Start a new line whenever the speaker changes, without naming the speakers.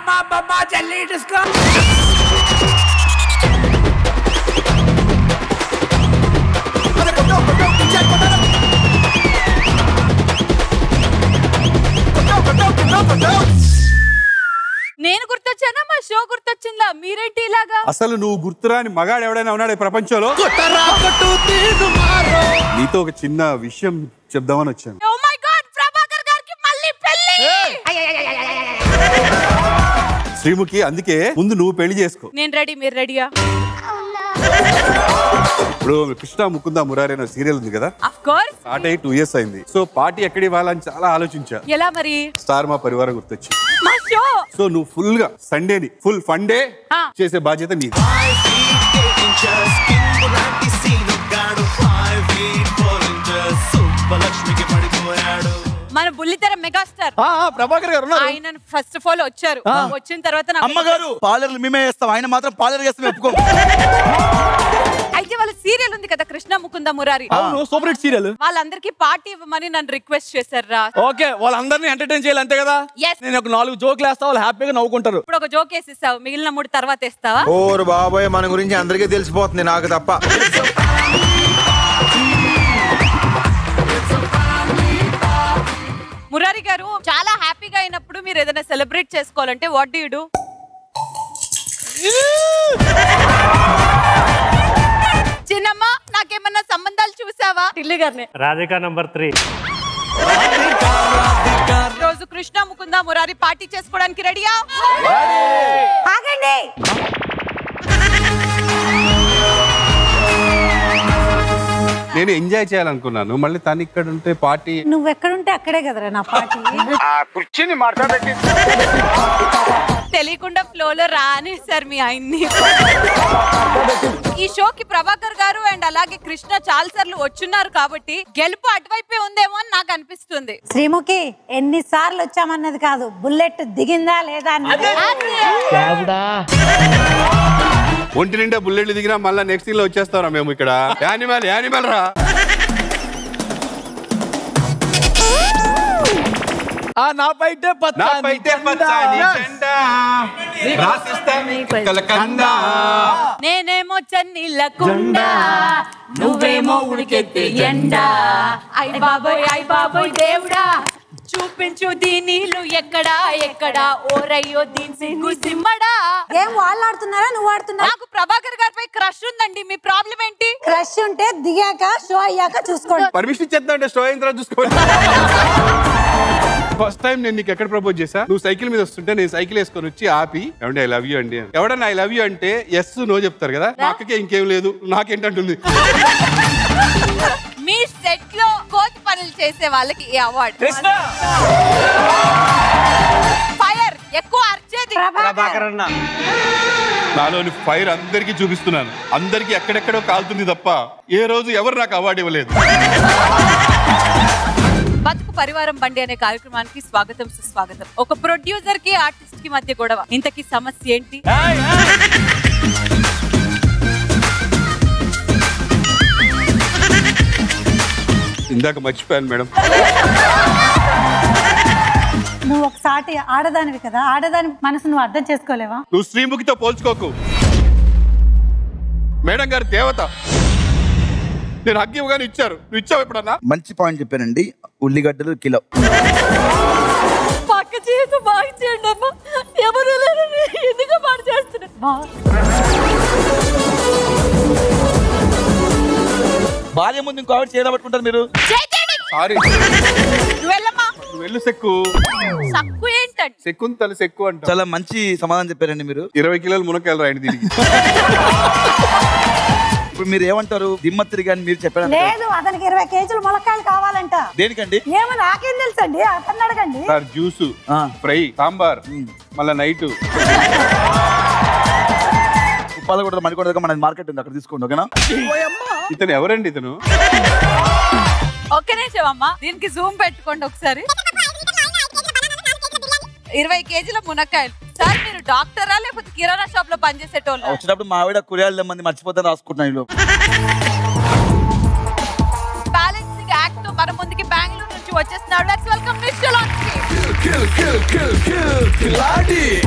అమ్మా బొమ్మ చెల్లి డిస్కో
నేను గుర్తొచ్చానా మా షో గుర్తొచ్చిందా మీరేంటి ఇలాగా
అసలు నువ్వు గుర్తురాని మగాడు ఎవడైనా ఉన్నాడు ఈ ప్రపంచంలో నీతో ఒక చిన్న విషయం చెప్దామని వచ్చాను
ఓ మై గాడ్ ప్రభాకర్ గారికి మళ్ళీ పెళ్లి
శ్రీముఖి అందుకే ముందు నువ్వు పెళ్లి చేసుకో
నేను రెడీ మీరు రెడీయా
ఇప్పుడు కృష్ణ ముకుంద మురారి అనే సీరియల్ ఉంది కదా
అఫ్ కోర్స్
స్టార్ట్ అయ్యి టూ ఇయర్స్ అయింది సో పార్టీ ఎక్కడ ఇవ్వాలని చాలా ఆలోచించా
ఎలా మరి
స్టార్ మా పరివారం గుర్తొచ్చి
మా షో
సో నువ్వు ఫుల్ గా సండేని ఫుల్ ఫన్ డే
ఆ.
చేసే బాధ్యత నీది
మన బుల్లితెర మెగాస్టార్
ఆ, ఆ, ప్రభాకర్ గారు ఉన్నారు
ఆయన ఫస్ట్ ఆఫ్ ఆల్ వచ్చారు వచ్చిన తర్వాత నాకు
అమ్మగారు పాలర్లు మేమే వేస్తాం ఆయన మాత్రం పాలర్ చేస్తాం ఒప్పుకో
అయితే వాళ్ళ సీరియల్ ఉంది కదా కృష్ణ ముకుంద మురారి
అవును సూపర్ హిట్ సీరియల్
వాళ్ళందరికీ పార్టీ ఇవ్వమని నన్ను రిక్వెస్ట్ చేశారు రా
ఓకే వాళ్ళందరినీ ఎంటర్టైన్ చేయాలి అంతే కదా
Yes.
నేను ఒక నాలుగు జోకులు వేస్తా వాళ్ళు హ్యాపీగా నవ్వుకుంటారు
ఇప్పుడు ఒక జోక్ వేసి ఇస్తావు మిగిలిన మూడు తర్వాత ఇస్తావా
ఓరు బాబోయ్ మన గురించి అందరికీ తెలిసిపోతుంది నాకు తప్ప
మురారి గారు చాలా హ్యాపీగా అయినప్పుడు మీరు ఏదైనా సెలబ్రేట్ చేసుకోవాలంటే వాట్ డూ డూ చిన్నమ్మ నాకేమన్నా సంబంధాలు చూసావా టిల్లు గారిని
రాధిక నంబర్ త్రీ
రోజు కృష్ణ ముకుంద మురారి పార్టీ చేసుకోవడానికి రెడీయా ఆగండి
నేను ఎంజాయ్ చేయాలనుకున్నాను మళ్ళీ తను ఇక్కడ ఉంటే పార్టీ
నువ్వెక్కడుంటే అక్కడే కదరా నా పార్టీ
తెలియకుండా ఫ్లోలో రానేసారు మీ ఆయన్ని ఈ షోకి ప్రభాకర్ గారు అండ్ అలాగే కృష్ణ చాలా సార్లు వచ్చున్నారు కాబట్టి గెలుపు అటువైపే ఉందేమో అని నాకు అనిపిస్తుంది
శ్రీముఖి ఎన్నిసార్లు వచ్చామన్నది కాదు బుల్లెట్ దిగిందా లేదా అన్నది
ఒంటి నిండా బుల్లెట్లు దిగినా మళ్ళీ నెక్స్ట్ లో వచ్చేస్తారా మేము ఇక్కడ యానిమల్ యానిమల్ రా
ఆ నా పైటే
నా పైతే పచ్చని జెండా, రాసిస్తాం కలకండ.
నేనేమో చన్నీళ్ళ కుండ నువ్వేమో ఉడికెత్తే ఎండ ఐ బాబోయ్ ఐ బాబోయ్ దేవుడా చూపించు దీనిలు ఎక్కడా ఎక్కడా ఓరయ్యో దీని సింగు సిమ్మడా
ఏం వాళ్ళు ఆడుతున్నారా నువ్వు ఆడుతున్నారా
నాకు ప్రభాకర్ గారిపై క్రష్ ఉందండి మీ ప్రాబ్లం ఏంటి
క్రష్ ఉంటే దిగాక షో అయ్యాక చూసుకోండి
పర్మిషన్ ఇచ్చేద్దాం అంటే స్టో అయిన తర్వాత చూసుకోండి ఫస్ట్ టైం నేను నీకు ఎక్కడ ప్రపోజ్ చేసా నువ్వు సైకిల్ మీద వస్తుంటే నేను సైకిల్ వేసుకొని వచ్చి ఆపి ఏమంటే ఐ లవ్ యూ అండి అని. ఎవడన్నా ఐ లవ్ యూ అంటే ఎస్ నో చెప్తారు కదా మా అక్కకే ఇంకేం లేదు నాకేంటంటుంది
మీ సెట్ లో కోతి పనులు చేసే వాళ్ళకి ఈ అవార్డు ఫైర్ ఎక్కువ అర్చేది
ప్రభాకర్ అన్న
నాలోని ఫైర్ అందరికీ చూపిస్తున్నాను అందరికీ ఎక్కడెక్కడో కాలుతుంది తప్ప ఏ రోజు ఎవరు నాకు అవార్డు ఇవ్వలేదు
బతుకు పరివారం బండి అనే కార్యక్రమానికి స్వాగతం సుస్వాగతం ఒక ప్రొడ్యూసర్ కి ఆర్టిస్ట్ కి మధ్య గొడవ ఇంతకీ సమస్య ఏంటి
ఇందాక మర్చిపోయాను మేడం
నువ్వు ఒకసారి ఆడదానివి కదా ఆడదాని మనసు నువ్వు అర్థం చేసుకోలేవా
నువ్వు శ్రీముఖితో పోల్చుకోకు మేడం గారు దేవత నేను హగ్గు ఇవ్వగానే ఇచ్చారు నువ్వు ఇచ్చావు ఎప్పుడన్నా
మంచి పాయింట్ చెప్పానండి ఉల్లిగడ్డలు కిలో
పక్క చేసి బాగా చేయండి అమ్మా ఎవరు లేరని ఎందుకు బాగా చేస్తున్నా
భార్య ముందు ఇంకో ఆవిడ చేయడం పట్టుకుంటారు మీరు
సారీ
నువ్వు వెళ్ళమ్మా
నువ్వు వెళ్ళు సెక్కు
సక్కు ఏంటండి
సెక్కుని తల సెక్కు అంట
చాలా మంచి సమాధానం చెప్పారండి మీరు
ఇరవై కిలోలు మునక్కాయలు రాయండి దీనికి
ఇప్పుడు మీరు ఏమంటారు దిమ్మ తిరిగి అని మీరు చెప్పారు
లేదు అతనికి ఇరవై కేజీలు ములక్కాయలు కావాలంట
దేనికండి
ఏమో నాకేం తెలుసండి అతన్ని అడగండి
సార్ జ్యూసు
ఆ.
ఫ్రై సాంబార్ మళ్ళా నైట్
ఉప్పాల కూడా మణికొండ దగ్గర మన మార్కెట్ ఉంది అక్కడ తీసుకోండి ఓకేనా
ఇతను ఎవరండి ఇతను
ఒక్క నిమిషం అమ్మా దీనికి జూమ్ పెట్టుకోండి ఒకసారి ఇరవై కేజీల మునక్కాయలు సార్ మీరు డాక్టరా లేకపోతే కిరాణా షాప్ లో పనిచేసేటోళ్ళు
వచ్చినప్పుడు మా ఆవిడ కూరగాయలు మంది మర్చిపోతాను రాసుకుంటున్నాను ఈలోపు.
బ్యాలెన్సింగ్ యాక్ట్ తో మన ముందుకి బెంగళూరు నుంచి వచ్చేస్తున్నాడు లెట్స్ వెల్కమ్ మిస్టర్ లాంచి